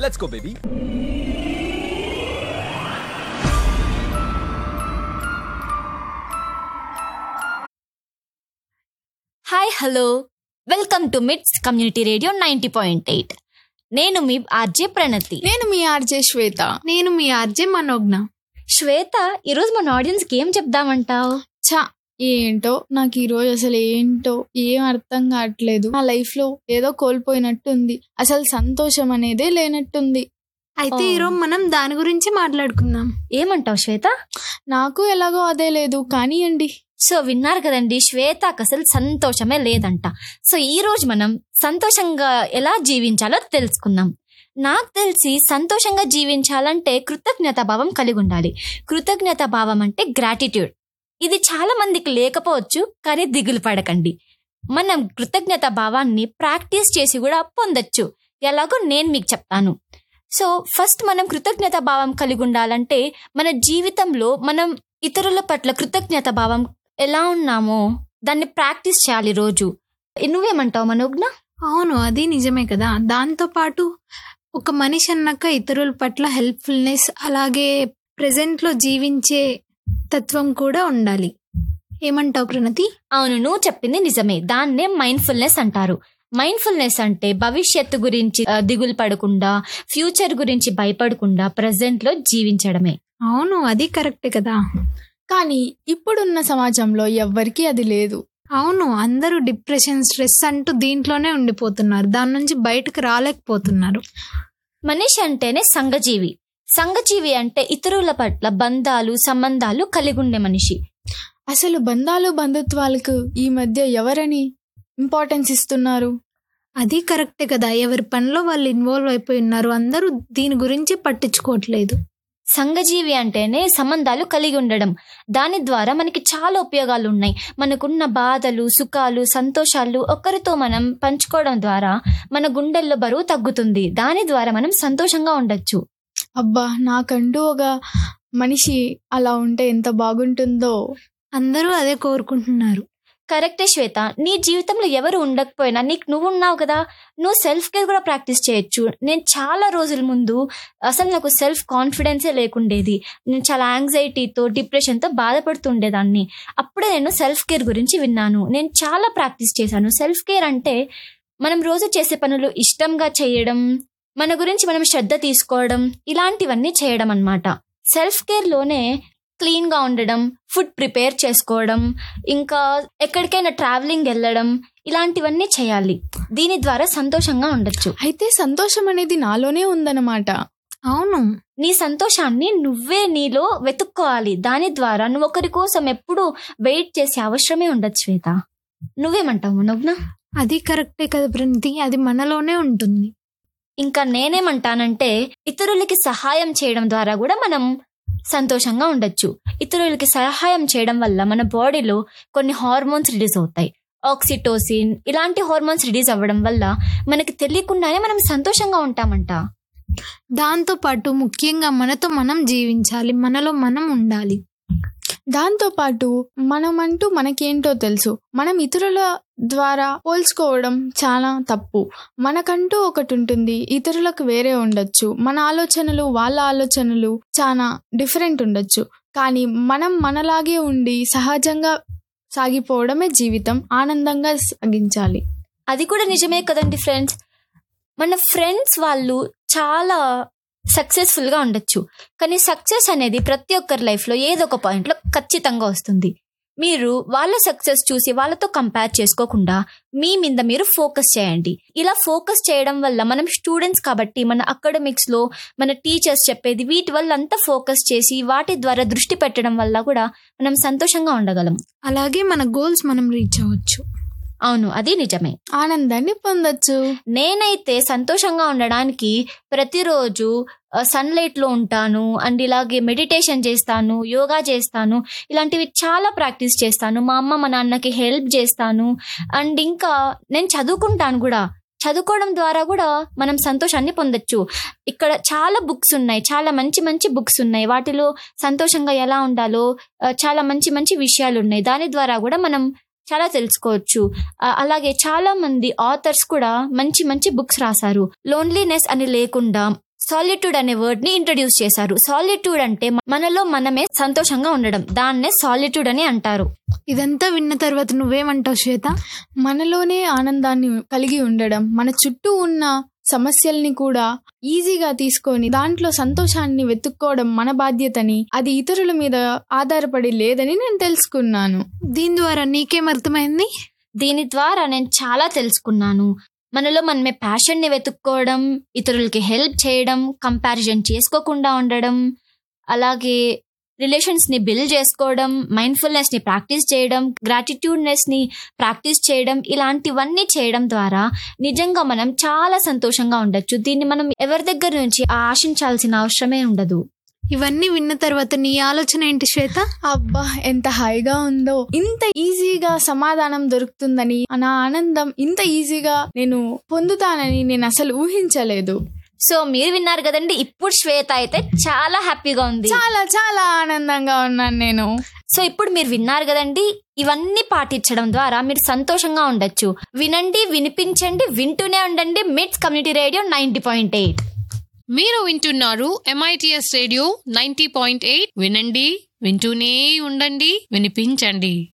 Let's go baby hi hello welcome to MITS community radio ninety point eight నేను మీ RJ ప్రణతి నేను మీ RJ శ్వేత నేను మీ ఆర్జే మనోజ్ఞ శ్వేత ఈరోజు మన ఆడియన్స్ కి ఏం చెప్దామంటావు చా ఏంటో నాకు ఈ రోజు అసలు ఏంటో ఏం అర్థం కావట్లేదు నా లైఫ్ లో ఏదో కోల్పోయినట్టుంది అసలు సంతోషం అనేదే లేనట్టుంది అయితే ఓ. ఈరోజు మనం దాని గురించి మాట్లాడుకుందాం ఏమంటావు శ్వేత నాకు ఎలాగో అదే లేదు కానివ్వండి సో విన్నారు కదండి శ్వేతకు అసలు సంతోషమే లేదంట సో ఈ రోజు మనం సంతోషంగా ఎలా జీవించాలో తెలుసుకుందాం నాకు తెలిసి సంతోషంగా జీవించాలంటే కృతజ్ఞత భావం కలిగి ఉండాలి కృతజ్ఞత భావం అంటే గ్రాటిట్యూడ్ ఇది చాలా మందికి లేకపోవచ్చు కానీ దిగులు పడకండి మనం కృతజ్ఞత భావాన్ని ప్రాక్టీస్ చేసి కూడా పొందొచ్చు ఎలాగో నేను మీకు చెప్తాను సో ఫస్ట్ మనం కృతజ్ఞత భావం కలిగి ఉండాలంటే మన జీవితంలో మనం ఇతరుల పట్ల కృతజ్ఞత భావం ఎలా ఉన్నామో దాన్ని ప్రాక్టీస్ చేయాలి రోజు నువ్వేమంటావు మనోజ్ఞ అవును అది నిజమే కదా దాంతో పాటు ఒక మనిషి అన్నాక ఇతరుల పట్ల హెల్ప్ఫుల్నెస్ అలాగే present లో జీవించే తత్వం కూడా ఉండాలి ఏమంటావు ప్రణతి అవును నువ్వు చెప్పింది నిజమే దాన్నే మైండ్ఫుల్నెస్ అంటారు మైండ్ఫుల్నెస్ అంటే భవిష్యత్తు గురించి ఆ, దిగులు పడకుండా ఫ్యూచర్ గురించి భయపడకుండా present లో జీవించడమే అవును అది కరెక్టే కదా కానీ ఇప్పుడున్న సమాజంలో ఎవ్వరికీ అది లేదు అవును అందరూ డిప్రెషన్ స్ట్రెస్ అంటూ దీంట్లోనే ఉండిపోతున్నారు దాని నుంచి బయటకు రాలేకపోతున్నారు మనిషి అంటేనే సంఘజీవి సంఘజీవి అంటే ఇతరుల పట్ల బంధాలు సంబంధాలు కలిగి ఉండే మనిషి అసలు బంధాలు బంధుత్వాలకు ఈ మధ్య ఎవరని ఇంపార్టెన్స్ ఇస్తున్నారు అది కరెక్టే కదా ఎవరి పనిలో వాళ్ళు ఇన్వాల్వ్ అయిపోయి ఉన్నారు అందరూ దీని గురించి పట్టించుకోవట్లేదు సంఘజీవి అంటేనే సంబంధాలు కలిగి ఉండడం దాని ద్వారా మనకి చాలా ఉపయోగాలు ఉన్నాయి మనకున్న బాధలు సుఖాలు సంతోషాలు ఒకరితో మనం పంచుకోవడం ద్వారా మన గుండెల్లో బరువు తగ్గుతుంది దాని ద్వారా మనం సంతోషంగా ఉండొచ్చు అబ్బా నాకంటూ ఒక మనిషి అలా ఉంటే ఎంత బాగుంటుందో అందరూ అదే కోరుకుంటున్నారు కరెక్టే శ్వేత నీ జీవితంలో ఎవరు ఉండకపోయినా నీకు నువ్వు ఉన్నావు కదా నువ్వు సెల్ఫ్ కేర్ కూడా ప్రాక్టీస్ చేయొచ్చు నేను చాలా రోజుల ముందు అసలు నాకు సెల్ఫ్ కాన్ఫిడెన్సే లేకుండేది నేను చాలా యాంగ్జైటీతో డిప్రెషన్తో బాధపడుతుండేదాన్ని అప్పుడే నేను సెల్ఫ్ కేర్ గురించి విన్నాను నేను చాలా ప్రాక్టీస్ చేశాను సెల్ఫ్ కేర్ అంటే మనం రోజు చేసే పనులు ఇష్టంగా చేయడం మన గురించి మనం శ్రద్ధ తీసుకోవడం ఇలాంటివన్నీ చేయడం అన్నమాట సెల్ఫ్ కేర్లోనే క్లీన్గా ఉండడం ఫుడ్ ప్రిపేర్ చేసుకోవడం ఇంకా ఎక్కడికైనా ట్రావెలింగ్ వెళ్ళడం ఇలాంటివన్నీ చేయాలి దీని ద్వారా సంతోషంగా ఉండొచ్చు అయితే సంతోషం అనేది నాలోనే ఉందన్నమాట అవును నీ సంతోషాన్ని నువ్వే నీలో వెతుక్కోవాలి దాని ద్వారా నువ్వు ఒకరి కోసం ఎప్పుడు వెయిట్ చేసే అవసరమే ఉండదు శ్వేత నువ్వేమంటావు మనోజ్ఞ అది కరెక్టే కదా ప్రణతి అది మనలోనే ఉంటుంది ఇంకా నేనేమంటానంటే ఇతరులకి సహాయం చేయడం ద్వారా కూడా మనం సంతోషంగా ఉండొచ్చు ఇతరులకి సహాయం చేయడం వల్ల మన బాడీలో కొన్ని హార్మోన్స్ రిలీజ్ అవుతాయి ఆక్సిటోసిన్ ఇలాంటి హార్మోన్స్ రిలీజ్ అవ్వడం వల్ల మనకి తెలియకుండానే మనం సంతోషంగా ఉంటామంట దాంతో పాటు ముఖ్యంగా మనతో మనం జీవించాలి మనలో మనం ఉండాలి దాంతో పాటు మనమంటూ మనకేంటో తెలుసు మనం ఇతరుల ద్వారా పోల్చుకోవడం చాలా తప్పు మనకంటూ ఒకటి ఉంటుంది ఇతరులకు వేరే ఉండొచ్చు మన ఆలోచనలు వాళ్ళ ఆలోచనలు చాలా డిఫరెంట్ ఉండొచ్చు కానీ మనం మనలాగే ఉండి సహజంగా సాగిపోవడమే జీవితం ఆనందంగా సాగించాలి అది కూడా నిజమే కదండి ఫ్రెండ్స్ మన ఫ్రెండ్స్ వాళ్ళు చాలా సక్సెస్ఫుల్ గా ఉండొచ్చు కానీ సక్సెస్ అనేది ప్రతి ఒక్కరి లైఫ్ లో ఏదో ఒక పాయింట్ లో ఖచ్చితంగా వస్తుంది మీరు వాళ్ళ సక్సెస్ చూసి వాళ్ళతో కంపేర్ చేసుకోకుండా మీ మీద మీరు ఫోకస్ చేయండి ఇలా ఫోకస్ చేయడం వల్ల మనం స్టూడెంట్స్ కాబట్టి మన అకాడమిక్స్ లో మన టీచర్స్ చెప్పేది వీటి వల్ల అంతా ఫోకస్ చేసి వాటి ద్వారా దృష్టి పెట్టడం వల్ల కూడా మనం సంతోషంగా ఉండగలం అలాగే మన గోల్స్ మనం రీచ్ అవ్వచ్చు అవును అది నిజమే ఆనందాన్ని పొందొచ్చు నేనైతే సంతోషంగా ఉండడానికి ప్రతిరోజు సన్లైట్ లో ఉంటాను అండ్ ఇలాగే మెడిటేషన్ చేస్తాను యోగా చేస్తాను ఇలాంటివి చాలా ప్రాక్టీస్ చేస్తాను మా అమ్మ మా నాన్నకి హెల్ప్ చేస్తాను అండ్ ఇంకా నేను చదువుకుంటాను కూడా చదువుకోవడం ద్వారా కూడా మనం సంతోషాన్ని పొందొచ్చు ఇక్కడ చాలా బుక్స్ ఉన్నాయి చాలా మంచి మంచి బుక్స్ ఉన్నాయి వాటిలో సంతోషంగా ఎలా ఉండాలో ఆ, చాలా మంచి మంచి విషయాలు ఉన్నాయి దాని ద్వారా కూడా మనం చాలా తెలుసుకోవచ్చు ఆ, అలాగే చాలా మంది ఆథర్స్ కూడా మంచి మంచి బుక్స్ రాశారు లోన్లీనెస్ అని లేకుండా సాలిట్యూడ్ అనే వర్డ్ ని ఇంట్రడ్యూస్ చేశారు సాలిట్యూడ్ అంటే మనలో మనమే సంతోషంగా ఉండడం దాన్నే సాలిట్యూడ్ అని అంటారు ఇదంతా విన్న తర్వాత నువ్వేమంటావు శ్వేత మనలోనే ఆనందాన్ని కలిగి ఉండడం మన చుట్టూ ఉన్న సమస్యల్ని కూడా ఈజీగా తీసుకొని దాంట్లో సంతోషాన్ని వెతుక్కోవడం మన బాధ్యతని అది ఇతరుల మీద ఆధారపడి లేదని నేను తెలుసుకున్నాను దీని ద్వారా నీకేం అర్థమైంది దీని ద్వారా నేను చాలా తెలుసుకున్నాను మనలో మనమే ప్యాషన్ ని వెతుక్కోవడం ఇతరులకి హెల్ప్ చేయడం కంపారిజన్ చేసుకోకుండా ఉండడం అలాగే రిలేషన్స్ ని బిల్డ్ చేసుకోవడం మైండ్ఫుల్నెస్ ని ప్రాక్టీస్ చేయడం గ్రాటిట్యూడ్నెస్ ని ప్రాక్టీస్ చేయడం ఇలాంటివన్నీ చేయడం ద్వారా నిజంగా మనం చాలా సంతోషంగా ఉండొచ్చు దీన్ని మనం ఎవరి దగ్గర నుంచి ఆశించాల్సిన అవసరమే ఉండదు ఇవన్నీ విన్న తర్వాత నీ ఆలోచన ఏంటి శ్వేత అబ్బా ఎంత హాయిగా ఉందో ఇంత ఈజీగా సమాధానం దొరుకుతుందని నా ఆనందం ఇంత ఈజీగా నేను పొందుతానని నేను అసలు ఊహించలేదు సో మీరు విన్నారు కదండి ఇప్పుడు శ్వేత అయితే చాలా హ్యాపీగా ఉంది చాలా చాలా ఆనందంగా ఉన్నాను నేను సో ఇప్పుడు మీరు విన్నారు కదండి ఇవన్నీ పాటించడం ద్వారా మీరు సంతోషంగా ఉండొచ్చు వినండి వినిపించండి వింటూనే ఉండండి MITS community radio ninety point eight మీరు వింటున్నారు MITS radio ninety point eight వినండి వింటూనే ఉండండి వినిపించండి